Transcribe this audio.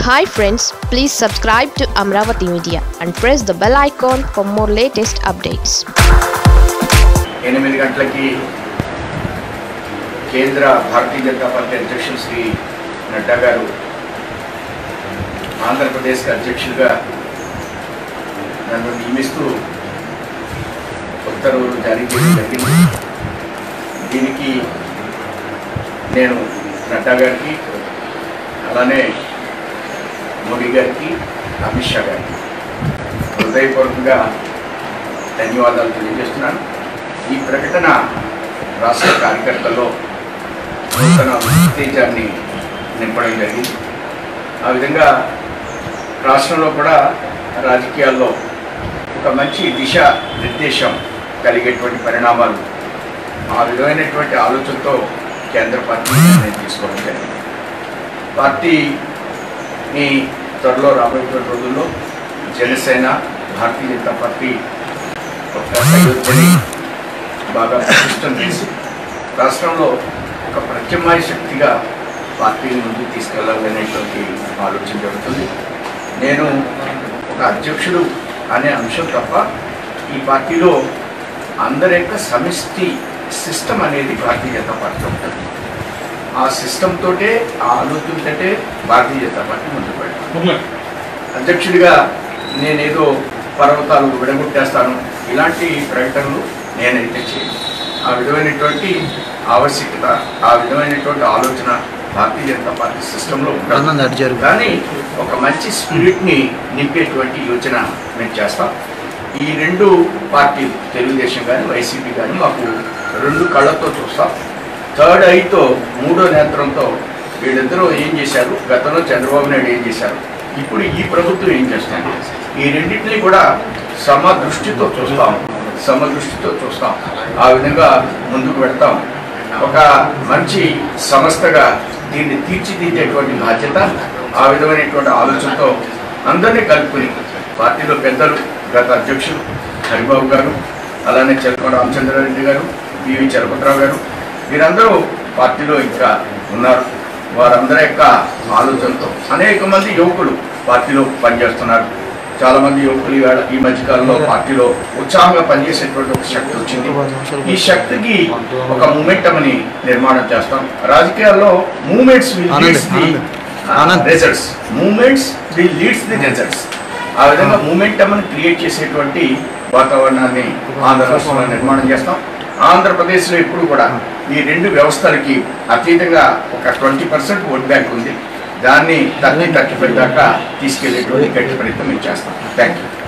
Hi friends please subscribe to Amaravati media and press the bell icon for more latest updates ఎనిమిది గంటలకి కేంద్ర భారతీయ Janata party అధ్యక్షులు శ్రీ నడ్డా గారు ఆంధ్రప్రదేశ్కి అధ్యక్షులుగా నన్ను నియమిస్తూ ఉత్తర్వులు జారీ చేయడం జరిగింది దీనికి నేను నడ్డా గారికి అలానే మోడీ గారికి అమిత్ షా గారికి హృదయపూర్వకంగా ధన్యవాదాలు తెలియజేస్తున్నాను ఈ ప్రకటన రాష్ట్ర కార్యకర్తల్లో నూతన ఉత్తేజాన్ని నింపడం జరిగింది ఆ విధంగా రాష్ట్రంలో కూడా రాజకీయాల్లో ఒక మంచి దిశ నిర్దేశం కలిగేటువంటి పరిణామాలు ఆ విధమైనటువంటి ఆలోచనతో కేంద్ర పార్టీ నిర్ణయం తీసుకోవడం జరిగింది పార్టీని త్వరలో రాబోయేటువంటి రోజుల్లో జనసేన భారతీయ జనతా పార్టీ ఒక సయోధ్యని బాగా ప్రతిష్టం చేసి రాష్ట్రంలో ఒక ప్రత్యామ్నాయ శక్తిగా పార్టీని ముందుకు తీసుకెళ్లాలనేటువంటి ఆలోచన జరుగుతుంది నేను ఒక అధ్యక్షుడు అనే అంశం తప్ప ఈ పార్టీలో అందరి యొక్క సమిష్టి సిస్టమ్ అనేది భారతీయ జనతా పార్టీ ఉంటుంది ఆ సిస్టమ్ తోటే ఆ ఆలోచనతోటే భారతీయ జనతా పార్టీ ముందుకు పెడతాం అధ్యక్షుడిగా నేనేదో పర్వతాలు విడగొట్టేస్తాను ఇలాంటి ప్రకటనలు నేనైతే చేయను ఆ విధమైనటువంటి ఆవశ్యకత ఆ విధమైనటువంటి ఆలోచన భారతీయ జనతా పార్టీ సిస్టంలో అన్నం ఉంటుంది నడిచారు కానీ ఒక మంచి స్పిరిట్ని నింపేటువంటి యోచన మేము చేస్తాం ఈ రెండు పార్టీలు తెలుగుదేశం కానీ వైసీపీ కానీ మాకు రెండు కళ్ళతో చూస్తాం థర్డ్ ఐతో మూడో నేత్రంతో వీళ్ళిద్దరూ ఏం చేశారు గతంలో చంద్రబాబు నాయుడు ఏం చేశారు ఇప్పుడు ఈ ప్రభుత్వం ఏం చేస్తుంది ఈ రెండింటిని కూడా సమ దృష్టితో చూస్తాం సమ దృష్టితో చూస్తాం ఆ విధంగా ముందుకు పెడతాం ఒక మంచి సంస్థగా దీన్ని తీర్చిదిద్దేటువంటి బాధ్యత ఆ విధమైనటువంటి ఆలోచనతో అందరినీ కలుపుకుని పార్టీలో పెద్దలు గత అధ్యక్షులు హరిబాబు గారు అలానే చెల్ప రామచంద్రారెడ్డి గారు పివి చలపతిరావు గారు వీరందరూ పార్టీలో ఇంకా ఉన్నారు వారందరి యొక్క ఆలోచనతో అనేక మంది యువకులు పార్టీలో పనిచేస్తున్నారు చాలా మంది యువకులు ఇవాళ ఈ మధ్యకాలంలో పార్టీలో ఉత్సాహంగా పనిచేసేటువంటి ఒక శక్తి వచ్చింది ఈ శక్తికి ఒక మూమెంటం అని నిర్మాణం చేస్తాం రాజకీయాల్లో movements Anand, Anand. Results movements will leads the results ఆ విధంగా మూమెంటం అని క్రియేట్ చేసేటువంటి వాతావరణాన్ని ఆంధ్ర రాష్ట్రంలో నిర్మాణం చేస్తాం ఆంధ్రప్రదేశ్లో ఇప్పుడు కూడా ఈ రెండు వ్యవస్థలకి అతీతంగా ఒక ట్వంటీ పర్సెంట్ ఓట్ బ్యాంక్ ఉంది దాన్ని థర్టీ థర్టీ ఫైవ్ దాకా తీసుకెళ్లేటువంటి గట్టి ప్రయత్నం మేము చేస్తాం థ్యాంక్ యూ